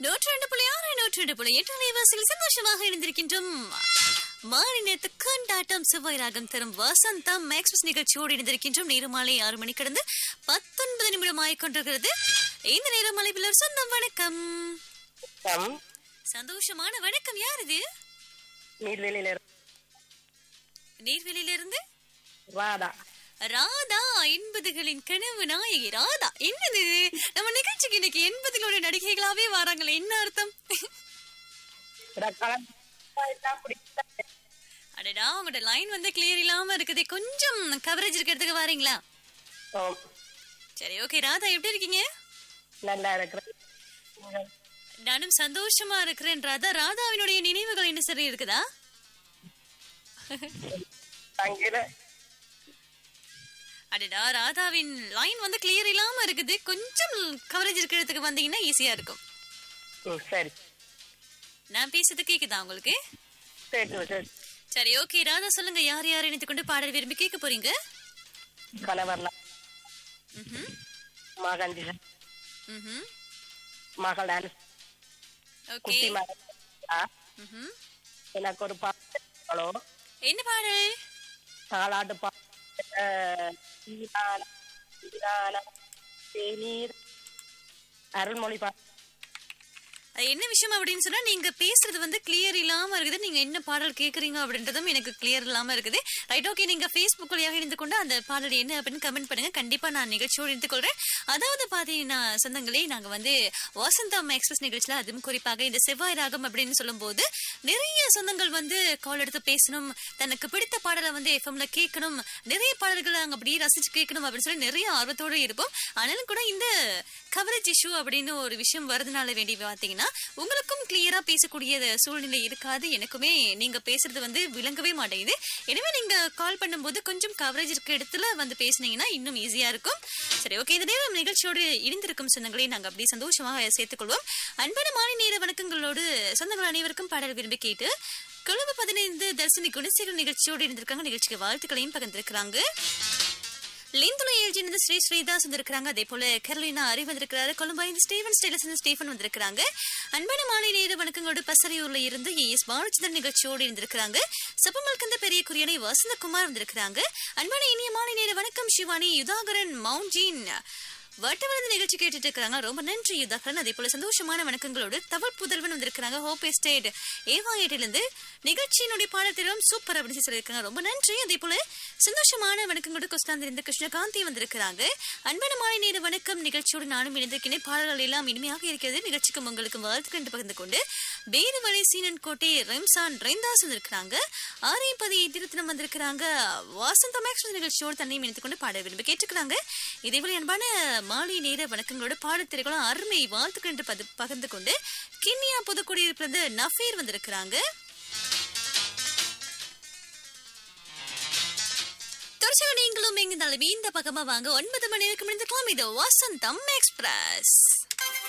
நூற்றி ரெண்டு புள்ளி ஆறு நூற்றி ரெண்டு புள்ளி எட்டு அலைவாசிகள் சந்தோஷமாக இணைந்திருக்கின்றோம் மாலை நேரத்து கொண்டாட்டம் செவ்வாய் ராகம் தரும் வசந்தம் எக்ஸ்பிரஸ் நிகழ்ச்சியோடு இணைந்திருக்கின்றோம் நேரம் மாலை ஆறு மணி கடந்து பத்தொன்பது நிமிடம் ஆகிக்கொண்டிருக்கிறது இந்த நேரம் மாலை பிள்ளை சொந்தம் வணக்கம் வணக்கம் சந்தோஷமான வணக்கம் யார் இது நீர்வேலியில இருந்து நீர்வெளியிலிருந்து ராதா ராதா எண்பதுகளின் கனவு நாயகி ராதா என்னது இது? நம்ம நிகழ்ச்சிக்கு இன்னைக்கு எண்பதுகளோட நடிகைகளாவே வராங்களே என்ன அர்த்தம் இத கலந்து எல்லாம் பிடிக்கல. அடடா உங்களோட லைன் வந்து கிளியர் இல்லாம இருக்குது கொஞ்சம் கவரேஜ் இருக்கிறதுக்கு வரீங்களா ஆம். சரி ஓகே ராதா எப்படி இருக்கீங்க நல்லா இருக்கிறேன் நானும் சந்தோஷமா இருக்கிறேன் ராதா ராதாவினுடைய நினைவுகள் என்ன சரி இருக்குதா தங்கில அடடா ராதாவின் லைன் வந்து கிளியர் இல்லாம இருக்குது கொஞ்சம் கவரேஜ் இருக்கிறதுக்கு வந்தீங்கன்னா ஈஸியா இருக்கும் ம், சரி நான் பேசுறது கேக்குதா உங்களுக்கு சரி சரி சரி ஓகே ராதா சொல்லுங்க யார் யார் இணைத்து கொண்டு பாடல் விரும்பி கேட்க போறீங்க கணவர்லாம் ம்ஹும். மகன் ம்ஹும். மகள் டான்ஸ் ஓகே குட்டி மகன் ஆ, ம்ஹும். எனக்கு ஒரு பாட்டு ஹலோ என்ன பாடல் தாளாட்டு பாட்டு சீரான சீரான தேநீர் அருள்மொழி பாட்டு அது என்ன விஷயம் அப்படின்னு சொன்னா நீங்க பேசுறது வந்து கிளியர் இல்லாம இருக்குது நீங்க என்ன பாடல் கேக்குறீங்க அப்படின்றதும் எனக்கு கிளியர் இல்லாம இருக்குது ரைட் ஓகே நீங்க Facebook வழியாக இணைந்து கொண்டு அந்த பாடல் என்ன அப்படின்னு கமெண்ட் பண்ணுங்க கண்டிப்பா நான் நிகழ்ச்சியோடு இணைந்து கொள்றேன் அதாவது பாத்தீங்கன்னா சொந்தங்களே நாங்க வந்து வசந்தம் எக்ஸ்பிரஸ் நிகழ்ச்சியில அதுவும் குறிப்பாக இந்த செவ்வாய் ராகம் அப்படின்னு சொல்லும்போது நிறைய சொந்தங்கள் வந்து கால் எடுத்து பேசணும் தனக்கு பிடித்த பாடலை வந்து எஃப்எம்ல கேட்கணும் நிறைய பாடல்களை அங்க அப்படியே ரசிச்சு கேட்கணும் அப்படின்னு சொல்லி நிறைய ஆர்வத்தோட இருப்போம் ஆனாலும் கூட இந்த கவரேஜ் இஷ்யூ அப்படின்னு ஒரு விஷயம் வருதுனால வேண்டி பாத்தீங்கன்னா உங்களுக்கும் கிளியரா பேசக்கூடிய சூழ்நிலை இருக்காது எனக்குமே நீங்க பேசுறது வந்து விளங்கவே மாட்டேங்குது எனவே நீங்க கால் பண்ணும்போது கொஞ்சம் கவரேஜ் இருக்க இடத்துல வந்து பேசுனீங்கன்னா இன்னும் ஈஸியா இருக்கும் சரி ஓகே இந்த நேரம் நிகழ்ச்சியோடு இணைந்திருக்கும் சொந்தங்களை நாங்க அப்படியே சந்தோஷமாக சேர்த்துக்கொள்வோம் அன்பான மாலை நேர வணக்கங்களோடு சொந்தங்கள் அனைவருக்கும் பாடல் விரும்பி கேட்டு கொழும்பு பதினைந்து தர்சினி குணசேகர் நிகழ்ச்சியோடு இருந்திருக்காங்க நிகழ்ச்சிக்கு வாழ்த்துக்களையும் பகிர்ந்திருக்கிறாங்க லிந்துல ஏஜினது ஸ்ரீ ஸ்ரீதாஸ் வந்திருக்காங்க அதே போல கெரலினா அறி வந்திருக்கிறாரு கொழும்பு ஐந்து ஸ்டீவன் ஸ்டேலஸ் ஸ்டீஃபன் வந்திருக்காங்க அன்பான மாலை நேர வணக்கங்களோடு பசறையூர்ல இருந்து ஏ எஸ் பாலச்சந்திரன் நிகழ்ச்சியோடு இருந்திருக்காங்க சப்பமல்கந்த பெரிய குரியனை வசந்தகுமார் வந்திருக்காங்க அன்பான இனிய மாலை நேர வணக்கம் சிவானி யுதாகரன் மவுண்டீன் வட்டவளந்து நிகழ்ச்சி கேட்டுட்டு இருக்காங்க ரொம்ப நன்றி யுதாகரன் அதே போல சந்தோஷமான வணக்கங்களோடு தவள் புதல்வன் வந்திருக்காங்க ஹோப் எஸ்டேட் ஏவாயிட்டிலிருந்து நிகழ்ச்சியினுடைய பாடத்திலும் சூப்பர் அப்படின்னு சொல்லி சொல்லியிருக்காங்க ரொம்ப நன்றி அதே போல சந்தோஷமான வணக்கங்களோடு கொஸ்டாந்திருந்து கிருஷ்ணகாந்தி வந்திருக்கிறாங்க அன்பான மாலை நேர வணக்கம் நிகழ்ச்சியோடு நானும் இணைந்திருக்கிறேன் பாடல்கள் எல்லாம் இனிமையாக இருக்கிறது நிகழ்ச்சிக்கும் உங்களுக்கு வாழ்த்துக்கள் என்று பகிர்ந்து கொண்டு வேறுவழி சீனன் கோட்டை ரெம்சான் ரெந்தாஸ் வந்திருக்கிறாங்க ஆரியப்பதி திருத்தனம் வந்திருக்கிறாங்க வாசந்த மேக்ஸ் நிகழ்ச்சியோடு தன்னையும் இணைத்துக் கொண்டு பாட விரும்பி கேட்டுக்கிறாங்க இதேபோல அன்பான மாலை நேர வணக்கங்களோட பாடத்திரைகளும் அருமை வாழ்த்துக்கள் என்று பது- பகிர்ந்து கொண்டு கிண்ணியா புதுக்குடியிருப்பிலிருந்து நஃபீர் வந்திருக்கிறாங்க தொடர்ச்சியாக நீங்களும் எங்கிருந்தாலும் இந்த பக்கமா வாங்க ஒன்பது மணி வரைக்கும் இருந்துக்கலாம் இது வசந்தம் எக்ஸ்பிரஸ்